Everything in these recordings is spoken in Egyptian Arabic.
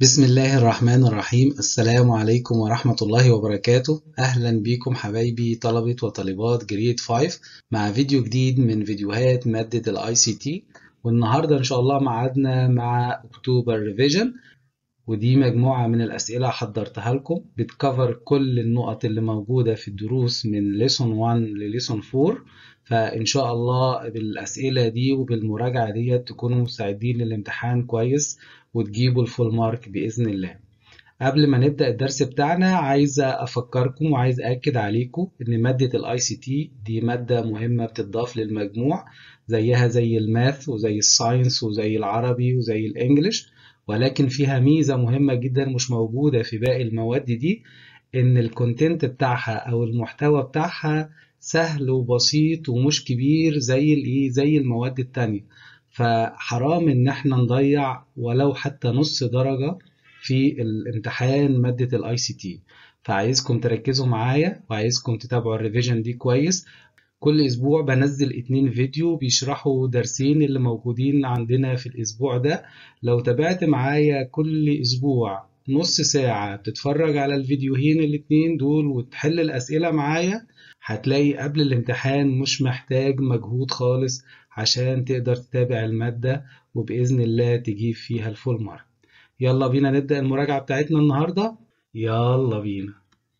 بسم الله الرحمن الرحيم السلام عليكم ورحمة الله وبركاته أهلا بكم حبايبي طلبة وطالبات جريد 5 مع فيديو جديد من فيديوهات مادة الاي سي تي والنهاردة إن شاء الله معادنا مع أكتوبر ريفيجن ودي مجموعة من الأسئلة حضرتها لكم بتكفر كل النقط اللي موجودة في الدروس من ليسون 1 لليسون 4 فإن شاء الله بالأسئلة دي وبالمراجعة دي تكونوا مستعدين للامتحان كويس وتجيبوا الفول مارك بإذن الله قبل ما نبدأ الدرس بتاعنا عايز أفكركم وعايز أكد عليكم إن مادة الاي سي تي دي مادة مهمة بتضاف للمجموع زيها زي الماث وزي الساينس وزي العربي وزي الإنجليش ولكن فيها ميزة مهمة جدا مش موجودة في باقي المواد دي إن الكونتنت بتاعها أو المحتوى بتاعها سهل وبسيط ومش كبير زي الإيه زي المواد التانية فحرام إن احنا نضيع ولو حتى نص درجة في الامتحان مادة الاي سي تي فعايزكم تركزوا معايا وعايزكم تتابعوا الريفيجن دي كويس كل اسبوع بنزل اتنين فيديو بيشرحوا درسين اللي موجودين عندنا في الاسبوع ده لو تابعت معايا كل اسبوع نص ساعة بتتفرج على الفيديوهين الاتنين دول وتحل الاسئلة معايا هتلاقي قبل الامتحان مش محتاج مجهود خالص عشان تقدر تتابع المادة وبإذن الله تجيب فيها الفول مارك يلا بينا نبدأ المراجعة بتاعتنا النهاردة يلا بينا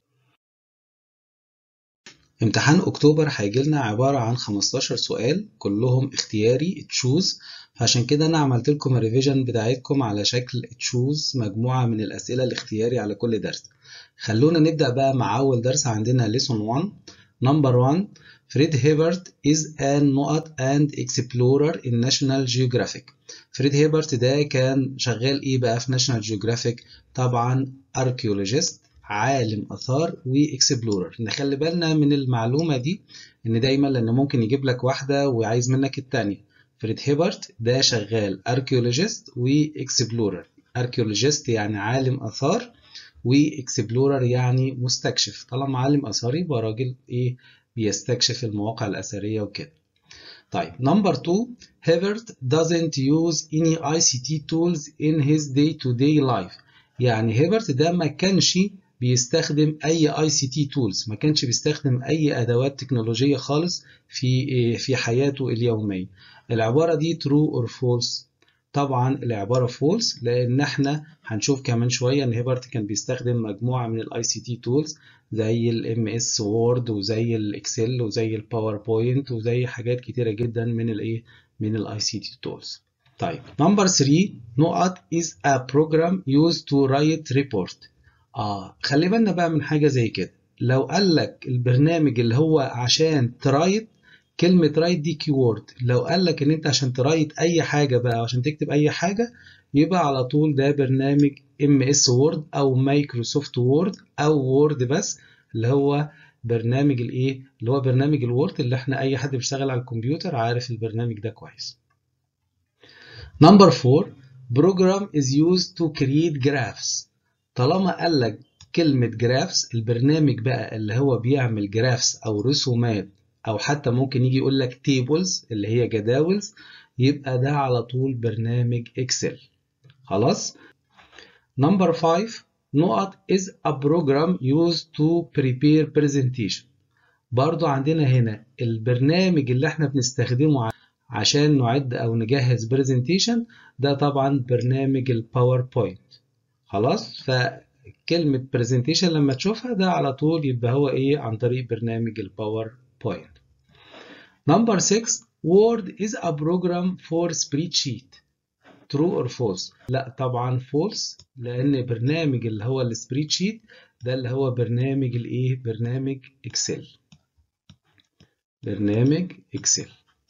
امتحان أكتوبر هيجيلنا عبارة عن 15 سؤال كلهم اختياري تشوز فعشان كده أنا عملت لكم الريفيجن بتاعتكم على شكل تشوز مجموعة من الأسئلة الاختياري على كل درس خلونا نبدأ بقى مع أول درس عندنا lesson 1 number 1 فريد هيبرت is an نقط and explorer in National Geographic فريد هيبرت ده كان شغال ايه بقى في ناشونال جيوغرافيك طبعا archaeologist عالم اثار واكسبلورر نخلي بالنا من المعلومه دي ان دايما لان ممكن يجيب لك واحده وعايز منك الثانيه فريد هيبرت ده شغال archaeologist واكسبلورر archaeologist يعني عالم اثار واكسبلورر يعني مستكشف طالما عالم اثار يبقى راجل ايه بيستكشف المواقع الاثريه وكده طيب نمبر 2 هيبرت doesn't use any ICT tools in his day-to-day life يعني هيبرت ده ما كانش بيستخدم اي اي سي تي تولز ما كانش بيستخدم اي ادوات تكنولوجيه خالص في في حياته اليوميه العباره دي true or false طبعا العباره فولس لان احنا هنشوف كمان شويه ان هيبرت كان بيستخدم مجموعه من الاي سي تي تولز زي الام اس وورد وزي الاكسل وزي الباوربوينت وزي حاجات كتيره جدا من الايه من الاي سي تي تولز طيب نمبر 3 نقط is a program used to write report اه خلي بالنا بقى من حاجه زي كده لو قال لك البرنامج اللي هو عشان ترايت كلمة رايت دي كيورد لو قال لك ان انت عشان ترايت اي حاجة بقى عشان تكتب اي حاجة يبقى على طول ده برنامج ام اس وورد او مايكروسوفت وورد او وورد بس اللي هو برنامج الايه اللي هو برنامج الوورد اللي احنا اي حد بيشتغل على الكمبيوتر عارف البرنامج ده كويس نمبر 4 program is used to create graphs طالما قال لك كلمة جرافس البرنامج بقى اللي هو بيعمل جرافس او رسومات او حتى ممكن يجي يقول لك tables اللي هي جداولز يبقى ده على طول برنامج اكسل خلاص نمبر 5 نقط is a program used to prepare presentation برضو عندنا هنا البرنامج اللي احنا بنستخدمه عشان نعد او نجهز برزنتيشن ده طبعا برنامج الباوربوينت خلاص فكلمة برزنتيشن لما تشوفها ده على طول يبقى هو ايه عن طريق برنامج الباوربوينت Number 6 Word is a program for spreadsheet True or false؟ لا طبعا false لأن برنامج اللي هو السبريد شيت ده اللي هو برنامج الايه؟ برنامج اكسل برنامج اكسل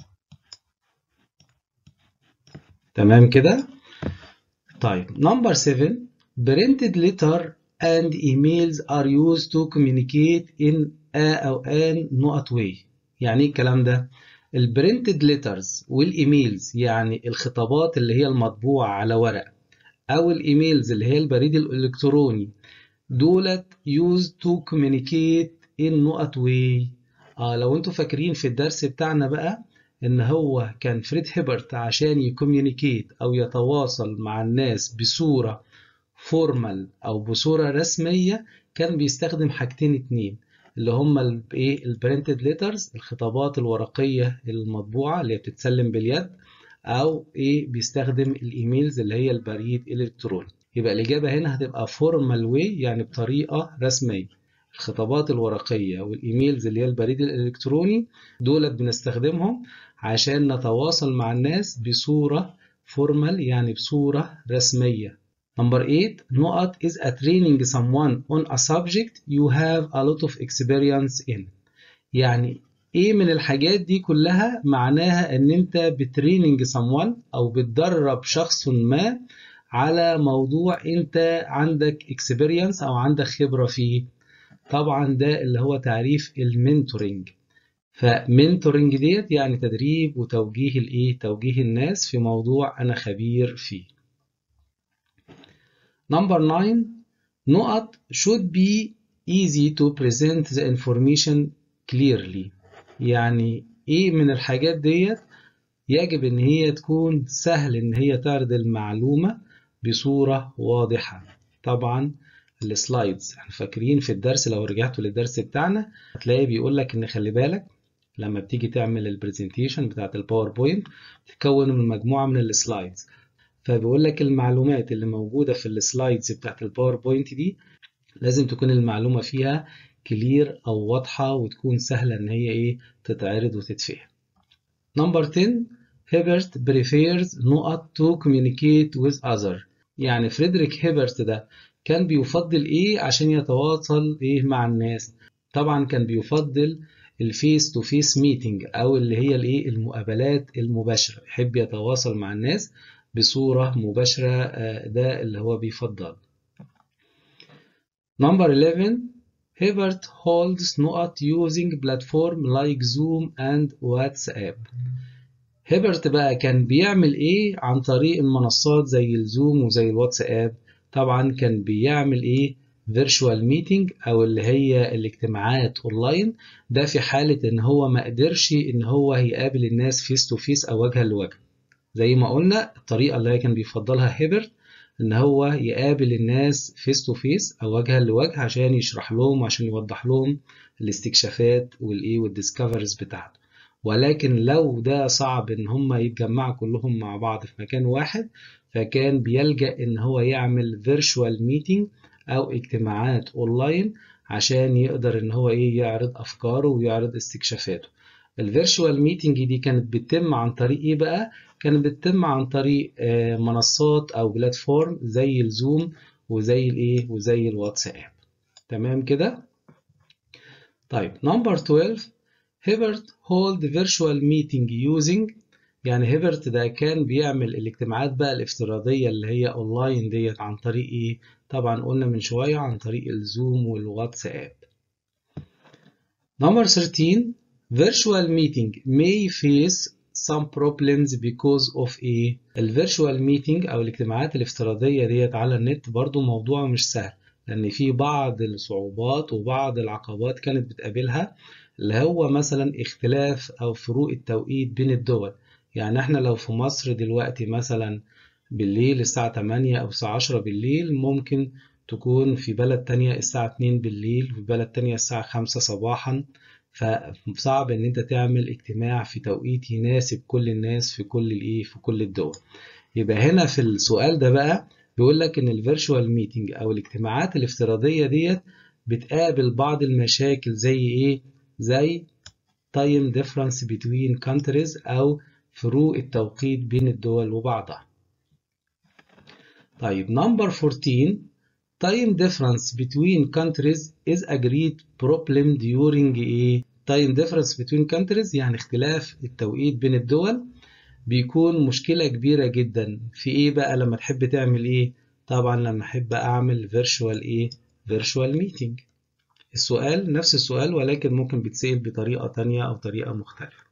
تمام كده؟ طيب number 7 printed letter and emails are used to communicate in a أو an نقط way يعني ايه الكلام ده البرنتد ليترز والايميلز يعني الخطابات اللي هي المطبوعه على ورق او الايميلز اللي هي البريد الالكتروني دولت used to communicate in نقط way اه لو انتوا فاكرين في الدرس بتاعنا بقى ان هو كان فريد هيبرت عشان يكوميونيكيت او يتواصل مع الناس بصورة فورمال او بصوره رسميه كان بيستخدم حاجتين اتنين اللي هم الايه البرنتد ليترز الخطابات الورقيه المطبوعه اللي بتتسلم باليد او ايه بيستخدم الايميلز اللي هي البريد الالكتروني يبقى الاجابه هنا هتبقى فورمال واي يعني بطريقه رسميه الخطابات الورقيه والايميلز اللي هي البريد الالكتروني دولت بنستخدمهم عشان نتواصل مع الناس بصوره فورمال يعني بصوره رسميه Number 8 نقط is a training someone on a subject you have a lot of experience in يعني ايه من الحاجات دي كلها معناها ان انت بتريننج someone او بتدرب شخص ما على موضوع انت عندك experience او عندك خبرة فيه طبعا ده اللي هو تعريف المنتورنج فمنتورنج ديت يعني تدريب وتوجيه الايه توجيه الناس في موضوع انا خبير فيه Number 9 نقط should be easy to present the information clearly يعني ايه من الحاجات ديت يجب ان هي تكون سهل ان هي تعرض المعلومة بصورة واضحة طبعا السلايدز احنا فاكرين في الدرس لو رجعتوا للدرس بتاعنا هتلاقي بيقول لك ان خلي بالك لما بتيجي تعمل البرزنتيشن بتاعت الباوربوينت تتكون من مجموعة من السلايدز فبيقول لك المعلومات اللي موجودة في السلايدز بتاعت الباوربوينت دي لازم تكون المعلومة فيها كلير أو واضحة وتكون سهلة إن هي إيه تتعرض وتتفهم. نمبر 10 هيبرت prefers نقط to communicate with other يعني فريدريك هيبرت ده كان بيفضل إيه عشان يتواصل إيه مع الناس طبعا كان بيفضل الفيس تو فيس ميتنج أو اللي هي الإيه المقابلات المباشرة يحب يتواصل مع الناس بصورة مباشرة ده اللي هو بيفضل Number 11 Hibbert holds نقط using platform like Zoom and WhatsApp هيبرت بقى كان بيعمل ايه عن طريق المنصات زي الزوم وزي الواتساب طبعا كان بيعمل ايه فيرتشوال ميتنج او اللي هي الاجتماعات اونلاين ده في حالة ان هو ما قدرش ان هو يقابل الناس فيس تو فيس او وجها لوجه زي ما قلنا الطريقة اللي كان بيفضلها هيبرت ان هو يقابل الناس فيس تو فيس او وجها لوجه عشان يشرح لهم وعشان يوضح لهم الاستكشافات والايه والديسكفرز بتاعته ولكن لو ده صعب ان هم يتجمعوا كلهم مع بعض في مكان واحد فكان بيلجأ ان هو يعمل فيرتشوال ميتنج او اجتماعات اونلاين عشان يقدر ان هو ايه يعرض افكاره ويعرض استكشافاته الفيرتشوال ميتنج دي كانت بتتم عن طريق ايه بقى كانت بتتم عن طريق منصات او بلاتفورم زي الزوم وزي الايه وزي الواتساب تمام كده طيب نمبر 12 هيبرت هولد فيرتشوال ميتنج يوزنج يعني هيبرت ده كان بيعمل الاجتماعات بقى الافتراضيه اللي هي اونلاين ديت عن طريق ايه طبعا قلنا من شويه عن طريق الزوم والواتساب نمبر 13 virtual meeting may face some problems because of ايه الفيرتشوال ميتنج او الاجتماعات الافتراضيه ديت على النت برضو موضوع مش سهل لان في بعض الصعوبات وبعض العقبات كانت بتقابلها اللي هو مثلا اختلاف او فروق التوقيت بين الدول يعني احنا لو في مصر دلوقتي مثلا بالليل الساعة 8 او الساعة 10 بالليل ممكن تكون في بلد تانية الساعة 2 بالليل وفي بلد تانية الساعة 5 صباحا فصعب ان انت تعمل اجتماع في توقيت يناسب كل الناس في كل الايه في كل الدول يبقى هنا في السؤال ده بقى بيقول لك ان الفيرتشوال ميتنج او الاجتماعات الافتراضيه ديت بتقابل بعض المشاكل زي ايه زي time difference between countries او فروق التوقيت بين الدول وبعضها طيب number 14 time difference between countries is a great problem during ايه time difference between countries يعني اختلاف التوقيت بين الدول بيكون مشكلة كبيرة جدا في ايه بقى لما تحب تعمل ايه طبعا لما احب اعمل virtual ايه virtual meeting السؤال نفس السؤال ولكن ممكن بيتسأل بطريقة تانية او طريقة مختلفة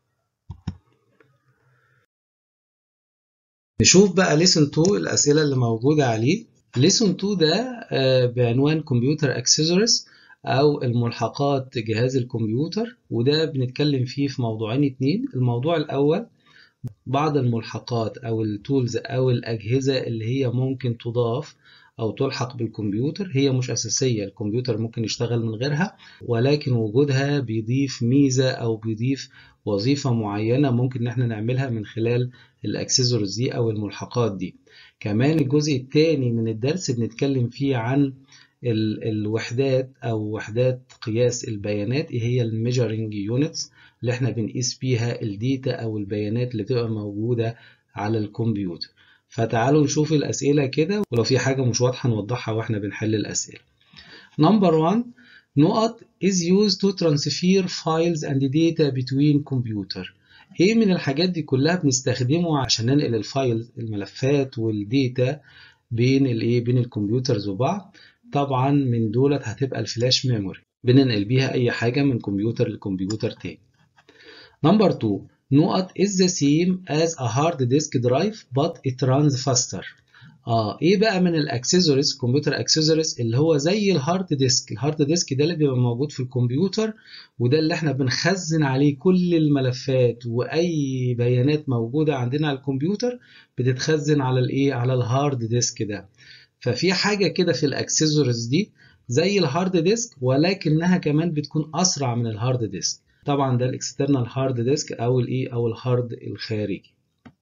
نشوف بقى lesson 2 الأسئلة اللي موجودة عليه lesson 2 ده بعنوان كمبيوتر accessories أو الملحقات جهاز الكمبيوتر وده بنتكلم فيه في موضوعين اتنين الموضوع الأول بعض الملحقات أو التولز أو الأجهزة اللي هي ممكن تضاف أو تلحق بالكمبيوتر هي مش أساسية الكمبيوتر ممكن يشتغل من غيرها ولكن وجودها بيضيف ميزة أو بيضيف وظيفة معينة ممكن إن احنا نعملها من خلال الأكسسوارز دي أو الملحقات دي كمان الجزء الثاني من الدرس بنتكلم فيه عن الوحدات أو وحدات قياس البيانات إيه هي الميجرنج يونتس اللي احنا بنقيس بيها الديتا أو البيانات اللي بتبقى موجودة على الكمبيوتر فتعالوا نشوف الأسئلة كده ولو في حاجة مش واضحة نوضحها واحنا بنحل الأسئلة. Number one نقط is used to transfer files and data between computer. ايه من الحاجات دي كلها بنستخدمه عشان ننقل الفايل الملفات والديتا بين الايه بين الكمبيوترز وبعض طبعا من دولت هتبقى الفلاش ميموري بننقل بيها اي حاجه من كمبيوتر لكمبيوتر تاني نمبر 2 نقط is the same as a hard disk drive but it runs faster اه ايه بقى من الاكسسوارز كمبيوتر اكسسوارز اللي هو زي الهارد ديسك الهارد ديسك ده اللي بيبقى موجود في الكمبيوتر وده اللي احنا بنخزن عليه كل الملفات واي بيانات موجوده عندنا على الكمبيوتر بتتخزن على الايه على الهارد ديسك ده ففي حاجه كده في الاكسسوارز دي زي الهارد ديسك ولكنها كمان بتكون اسرع من الهارد ديسك طبعا ده الاكسترنال هارد ديسك او الايه او الهارد الخارجي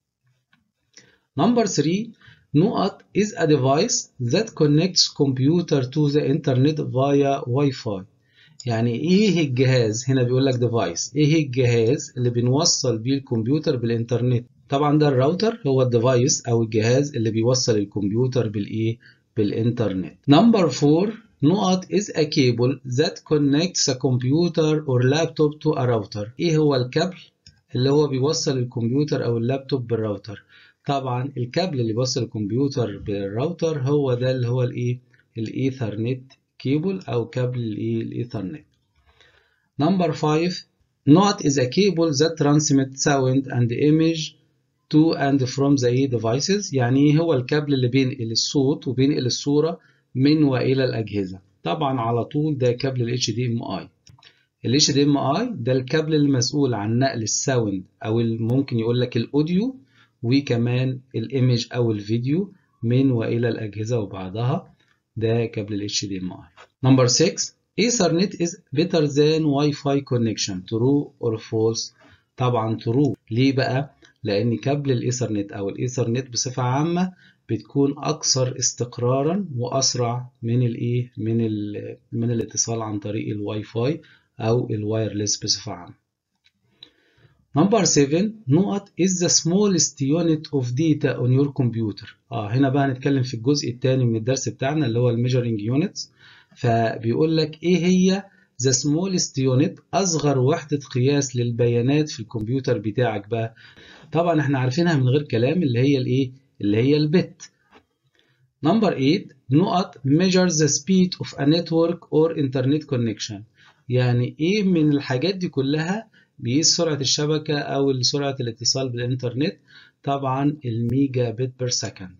نمبر 3 نقط is a device that connects computer to the internet via Wi-Fi يعني ايه الجهاز هنا بيقول لك device ايه الجهاز اللي بنوصل بيه الكمبيوتر بالانترنت طبعا ده الراوتر هو الديفايس او الجهاز اللي بيوصل الكمبيوتر بالايه بالانترنت نمبر 4 نقط is a cable that connects a computer or laptop to a router ايه هو الكابل اللي هو بيوصل الكمبيوتر او اللابتوب بالراوتر طبعا الكابل اللي بيوصل الكمبيوتر بالراوتر هو ده اللي هو الايه الايثرنت كيبل او كابل الايه الايثرنت نمبر 5 not is a cable that transmits sound and image to and from the devices يعني هو الكابل اللي بينقل الصوت وبينقل الصورة من وإلى الأجهزة طبعا على طول ده كابل ال HDMI ال HDMI ده الكابل المسؤول عن نقل الساوند أو ممكن يقول لك الأوديو وكمان الايمج او الفيديو من والى الاجهزه وبعضها ده كابل ال HDMI. نمبر 6 Ethernet is better than Wi-Fi connection true or false طبعا true ليه بقى لان كابل الايثرنت او الايثرنت بصفه عامه بتكون اكثر استقرارا واسرع من الايه من ال من الاتصال عن طريق الواي فاي او الوايرلس بصفه عامه نمبر 7 نقط is the smallest unit of data on your computer اه هنا بقى هنتكلم في الجزء الثاني من الدرس بتاعنا اللي هو الميجرنج يونتس فبيقول لك ايه هي the smallest unit اصغر وحدة قياس للبيانات في الكمبيوتر بتاعك بقى طبعا احنا عارفينها من غير كلام اللي هي الايه اللي هي البت نمبر 8 نقط measure the speed of a network or internet connection يعني ايه من الحاجات دي كلها بيقيس سرعة الشبكة أو سرعة الاتصال بالإنترنت طبعا الميجا بت بير سكند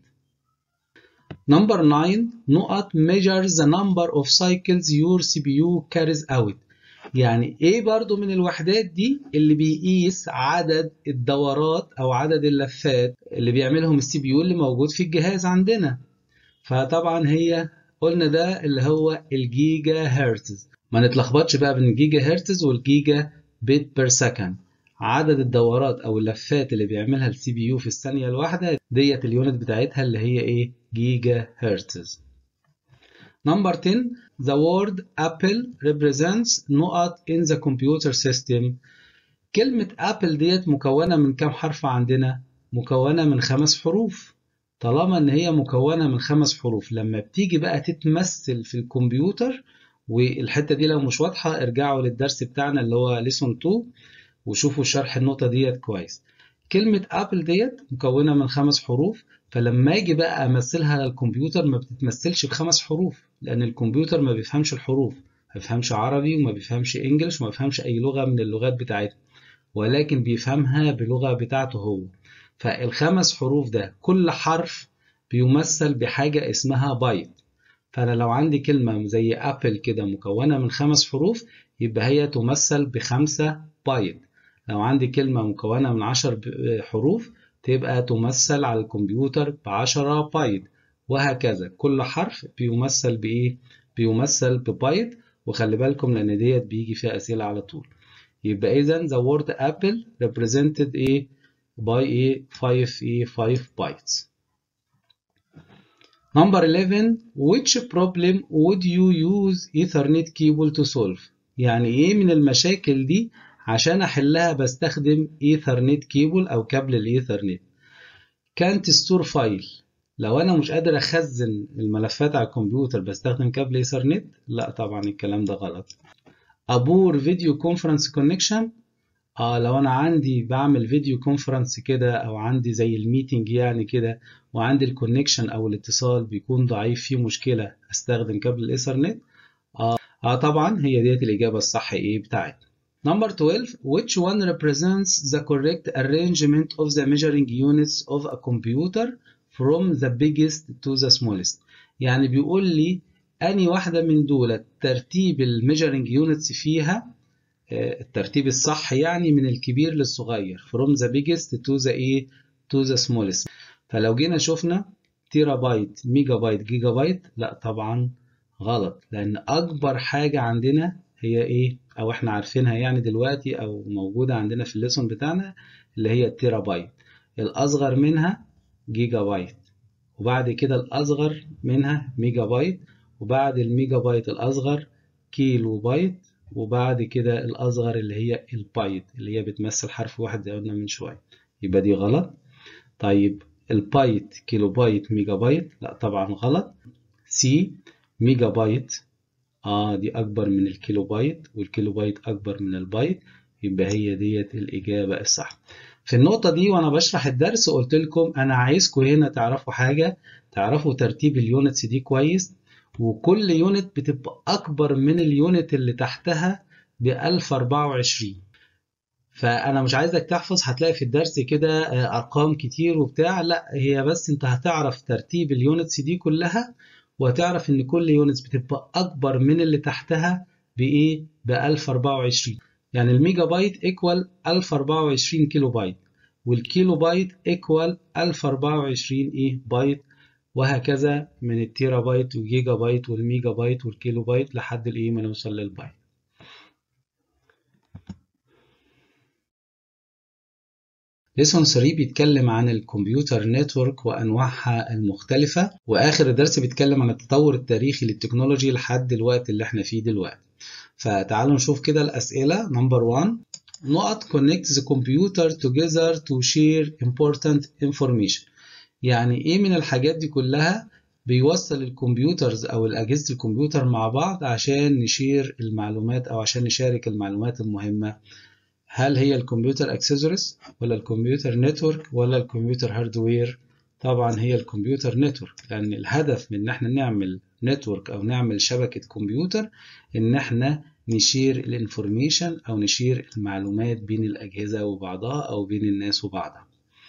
نمبر 9 نقط measure the number of cycles your CPU carries out يعني ايه برضو من الوحدات دي اللي بيقيس عدد الدورات او عدد اللفات اللي بيعملهم السي بي يو اللي موجود في الجهاز عندنا فطبعا هي قلنا ده اللي هو الجيجا هرتز ما نتلخبطش بقى بين الجيجا هرتز والجيجا بيت بير سكند عدد الدورات او اللفات اللي بيعملها السي بي يو في الثانيه الواحده ديت اليونت بتاعتها اللي هي ايه جيجا هرتز نمبر 10 the word apple represents نقط in the computer system كلمة apple ديت مكونة من كام حرف عندنا؟ مكونة من خمس حروف طالما ان هي مكونة من خمس حروف لما بتيجي بقى تتمثل في الكمبيوتر والحته دي لو مش واضحه ارجعوا للدرس بتاعنا اللي هو ليسون 2 وشوفوا شرح النقطه ديت كويس كلمه ابل ديت مكونه من خمس حروف فلما اجي بقى امثلها على الكمبيوتر ما بتتمثلش بخمس حروف لان الكمبيوتر ما بيفهمش الحروف ما بيفهمش عربي وما بيفهمش انجلش وما بيفهمش اي لغه من اللغات بتاعتها ولكن بيفهمها بلغه بتاعته هو فالخمس حروف ده كل حرف بيمثل بحاجه اسمها بايت فأنا لو عندي كلمة زي أبل كده مكونة من خمس حروف يبقى هي تمثل بخمسة بايت لو عندي كلمة مكونة من عشر حروف تبقى تمثل على الكمبيوتر بعشرة بايت وهكذا كل حرف بيمثل بايه بيمثل ببايت وخلي بالكم لان ديت بيجي فيها اسئله على طول يبقى اذا the word apple represented ايه by ايه 5 ايه 5 bytes Number 11 which problem would you use ethernet cable to solve يعني ايه من المشاكل دي عشان احلها بستخدم ايثرنت كيبل او كابل الايثرنت كانت ستور فايل لو انا مش قادر اخزن الملفات على الكمبيوتر بستخدم كابل ايثرنت لا طبعا الكلام ده غلط ابور فيديو كونفرنس كونكشن اه لو انا عندي بعمل فيديو كونفرنس كده او عندي زي الميتنج يعني كده وعندي الكونكشن او الاتصال بيكون ضعيف فيه مشكله استخدم كابل الايثرنت اه, آه طبعا هي ديت الاجابه الصح ايه بتاعتنا Number 12 which one represents the correct arrangement of the measuring units of a computer from the biggest to the smallest يعني بيقول لي أني واحدة من دول ترتيب الميجرنج يونتس فيها الترتيب الصح يعني من الكبير للصغير from the biggest to the ايه to the smallest فلو جينا شفنا تيرا بايت ميجا بايت جيجا بايت لا طبعا غلط لأن أكبر حاجة عندنا هي ايه او احنا عارفينها يعني دلوقتي او موجودة عندنا في الليسون بتاعنا اللي هي التيرا بايت الأصغر منها جيجا بايت وبعد كده الأصغر منها ميجا بايت وبعد الميجا بايت الأصغر كيلو بايت وبعد كده الأصغر اللي هي البايت اللي هي بتمثل حرف واحد زي قلنا من شوية يبقى دي غلط طيب البايت كيلو بايت ميجا بايت لا طبعا غلط سي ميجا بايت اه دي أكبر من الكيلو بايت والكيلو بايت أكبر من البايت يبقى هي ديت الإجابة الصح في النقطة دي وأنا بشرح الدرس قلت لكم أنا عايزكم هنا تعرفوا حاجة تعرفوا ترتيب اليونتس دي كويس وكل يونت بتبقى أكبر من اليونت اللي تحتها ب 1024 فأنا مش عايزك تحفظ هتلاقي في الدرس كده أرقام كتير وبتاع لا هي بس أنت هتعرف ترتيب اليونتس دي كلها وهتعرف إن كل يونتس بتبقى أكبر من اللي تحتها بإيه؟ ب 1024 يعني الميجا بايت ايكوال 1024 كيلو بايت والكيلو بايت ايكوال 1024 ايه بايت وهكذا من التيرا بايت والجيجا بايت والميجا بايت والكيلو بايت لحد الايه ما نوصل للبايت ليسون 3 بيتكلم عن الكمبيوتر نتورك وانواعها المختلفه واخر الدرس بيتكلم عن التطور التاريخي للتكنولوجي لحد الوقت اللي احنا فيه دلوقتي فتعالوا نشوف كده الأسئلة نمبر 1 نقط connect the computer together to share important information يعني إيه من الحاجات دي كلها بيوصل الكمبيوترز أو الأجهزة الكمبيوتر مع بعض عشان نشير المعلومات أو عشان نشارك المعلومات المهمة هل هي الكمبيوتر اكسسوارز ولا الكمبيوتر نتورك ولا الكمبيوتر هاردوير طبعا هي الكمبيوتر نتورك لأن الهدف من إن احنا نعمل نتورك او نعمل شبكة كمبيوتر ان احنا نشير الانفورميشن او نشير المعلومات بين الاجهزة وبعضها او بين الناس وبعضها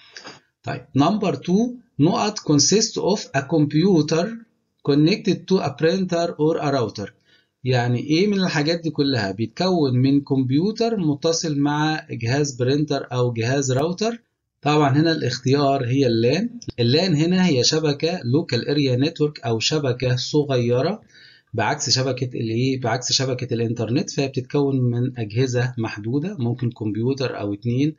طيب نمبر 2 نقط consist of a computer connected to a printer or a router يعني ايه من الحاجات دي كلها بيتكون من كمبيوتر متصل مع جهاز برينتر او جهاز راوتر طبعا هنا الاختيار هي اللان اللان هنا هي شبكة لوكال اريا نتورك او شبكة صغيرة بعكس شبكة الايه بعكس شبكة الانترنت فهي بتتكون من اجهزة محدودة ممكن كمبيوتر او اتنين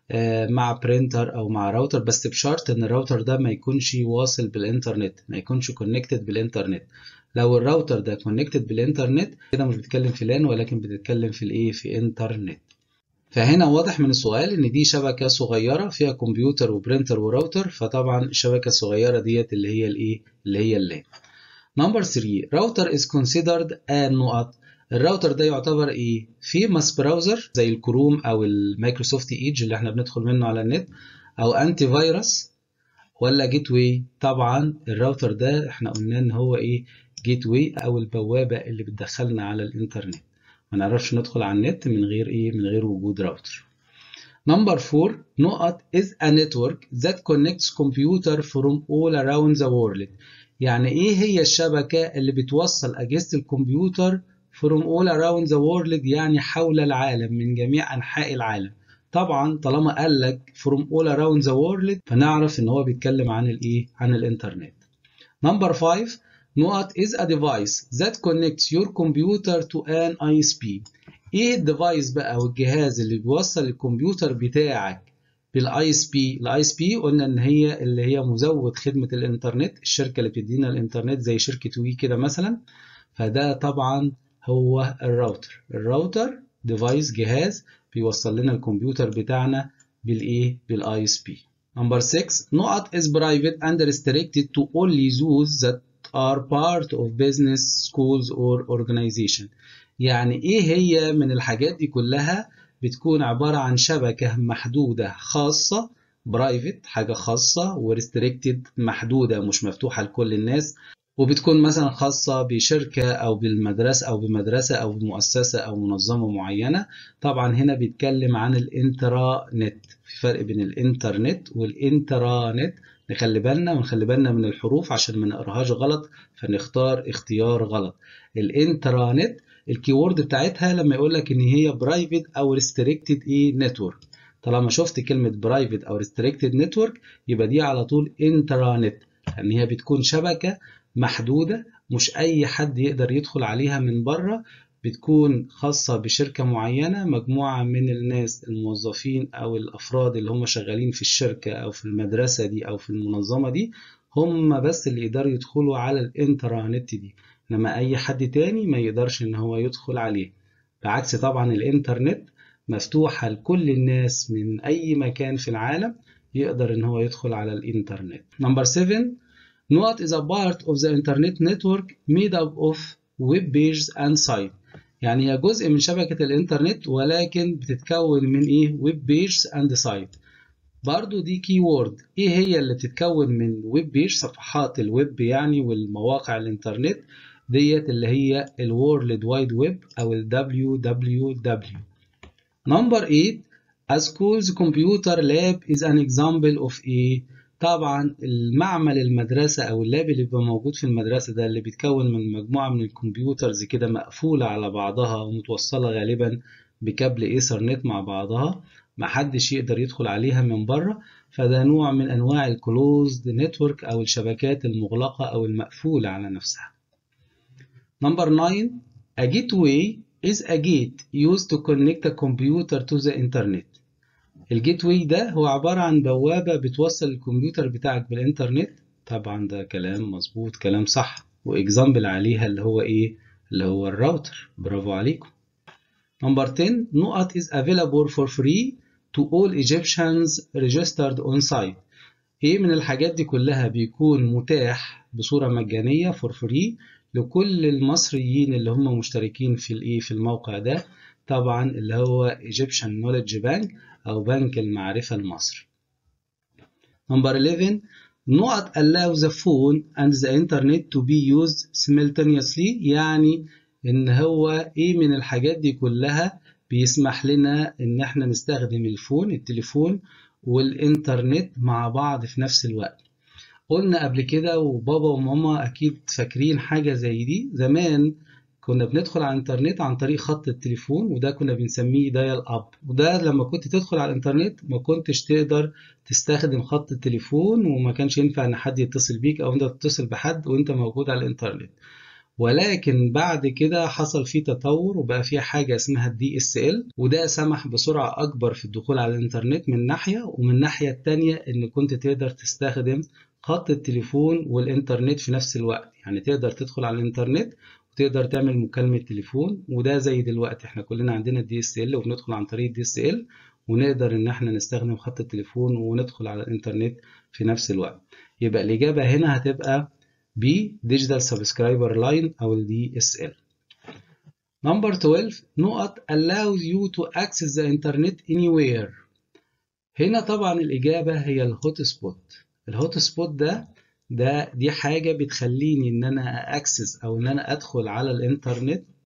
مع برينتر او مع راوتر بس بشرط ان الراوتر ده ما يكونش واصل بالانترنت ما يكونش كونكتد بالانترنت لو الراوتر ده كونكتد بالانترنت كده مش بتتكلم في لان ولكن بتتكلم في الايه في انترنت فهنا واضح من السؤال ان دي شبكه صغيره فيها كمبيوتر وبرينتر وراوتر فطبعا الشبكه الصغيره ديت اللي هي الايه اللي هي اللان نمبر 3 راوتر از كونسيدرد ان نقط الراوتر ده يعتبر ايه فيمس براوزر زي الكروم او المايكروسوفت ايدج اللي احنا بندخل منه على النت او انتي فيروس ولا جيت واي طبعا الراوتر ده احنا قلنا ان هو ايه جيت واي او البوابه اللي بتدخلنا على الانترنت ما نعرفش ندخل على النت من غير ايه من غير وجود راوتر نمبر 4 نقط is a network that connects computer from all around the world يعني ايه هي الشبكة اللي بتوصل أجهزة الكمبيوتر from all around the world يعني حول العالم من جميع أنحاء العالم طبعا طالما قال لك from all around the world فنعرف ان هو بيتكلم عن الايه عن الانترنت Number 5 نقط is a device that connects your computer to an ISP ايه الديفايس بقى او الجهاز اللي بيوصل الكمبيوتر بتاعك بالاي اس بي الاي اس بي قلنا ان هي اللي هي مزود خدمه الانترنت الشركه اللي بتدينا الانترنت زي شركه وي كده مثلا فده طبعا هو الراوتر الراوتر ديفايس جهاز بيوصل لنا الكمبيوتر بتاعنا بالايه بالاي اس بي نمبر 6 نقط is private and restricted to only those that are part of business schools or organization يعني ايه هي من الحاجات دي كلها بتكون عبارة عن شبكة محدودة خاصة برايفت حاجة خاصة وريستريكتد محدودة مش مفتوحة لكل الناس وبتكون مثلا خاصة بشركة أو بالمدرسة أو بمدرسة أو بمؤسسة أو منظمة معينة طبعا هنا بيتكلم عن الانترا نت في فرق بين الانترنت والانترا نت نخلي بالنا ونخلي بالنا من الحروف عشان ما نقراهاش غلط فنختار اختيار غلط الانترانت الكيورد بتاعتها لما يقول لك ان هي برايفت او ريستريكتد ايه نتورك طالما شفت كلمه برايفت او ريستريكتد نتورك يبقى دي على طول انترانت لان هي بتكون شبكه محدوده مش اي حد يقدر يدخل عليها من بره بتكون خاصة بشركة معينة مجموعة من الناس الموظفين أو الأفراد اللي هم شغالين في الشركة أو في المدرسة دي أو في المنظمة دي هم بس اللي يقدروا يدخلوا على الانترنت دي إنما أي حد تاني ما يقدرش إن هو يدخل عليه بعكس طبعا الإنترنت مفتوحة لكل الناس من أي مكان في العالم يقدر إن هو يدخل على الإنترنت. Number 7 Note is a part of the internet network made up of web pages and site. يعني هي جزء من شبكة الإنترنت ولكن بتتكون من إيه؟ ويب بيج أند سايت. برضو دي كي وورد إيه هي اللي بتتكون من ويب بيج صفحات الويب يعني والمواقع الإنترنت ديت اللي هي الورلد وايد ويب أو ال www. Number 8 A school's computer lab is an example of إيه؟ طبعا المعمل المدرسة أو اللاب اللي بيبقى موجود في المدرسة ده اللي بيتكون من مجموعة من الكمبيوترز كده مقفولة على بعضها ومتوصلة غالبا بكابل ايثرنت مع بعضها محدش يقدر يدخل عليها من بره فده نوع من أنواع الكلوزد نتورك أو الشبكات المغلقة أو المقفولة على نفسها. Number 9 A gateway is a gate used to connect a computer to the internet. الجيت واي ده هو عبارة عن بوابة بتوصل الكمبيوتر بتاعك بالإنترنت طبعا ده كلام مظبوط كلام صح وإكزامبل عليها اللي هو إيه اللي هو الراوتر برافو عليكم نمبر 10 نقط is available for free to all Egyptians registered on site إيه من الحاجات دي كلها بيكون متاح بصورة مجانية for free لكل المصريين اللي هم مشتركين في الإيه في الموقع ده طبعا اللي هو Egyptian Knowledge Bank أو بنك المعرفة المصري. Number 11 نقط allow the phone and the internet to be used simultaneously يعني إن هو إيه من الحاجات دي كلها بيسمح لنا إن إحنا نستخدم الفون التليفون والإنترنت مع بعض في نفس الوقت. قلنا قبل كده وبابا وماما أكيد فاكرين حاجة زي دي زمان كنا بندخل على الانترنت عن طريق خط التليفون وده كنا بنسميه دايل اب وده لما كنت تدخل على الانترنت ما كنتش تقدر تستخدم خط التليفون وما كانش ينفع ان حد يتصل بيك او انت تتصل بحد وانت موجود على الانترنت ولكن بعد كده حصل فيه تطور وبقى فيه حاجة اسمها الدي اس ال وده سمح بسرعة أكبر في الدخول على الإنترنت من ناحية ومن الناحية التانية إن كنت تقدر تستخدم خط التليفون والإنترنت في نفس الوقت يعني تقدر تدخل على الإنترنت تقدر تعمل مكالمة تليفون وده زي دلوقتي احنا كلنا عندنا الدي اس ال وبندخل عن طريق الدي اس ال ونقدر ان احنا نستخدم خط التليفون وندخل على الانترنت في نفس الوقت يبقى الإجابة هنا هتبقى B Digital Subscriber Line أو ال DSL Number 12 نقط allows you to access the internet anywhere هنا طبعا الإجابة هي الهوت سبوت الهوت سبوت ده ده دي حاجة بتخليني إن أنا أكسس أو إن أنا أدخل على الإنترنت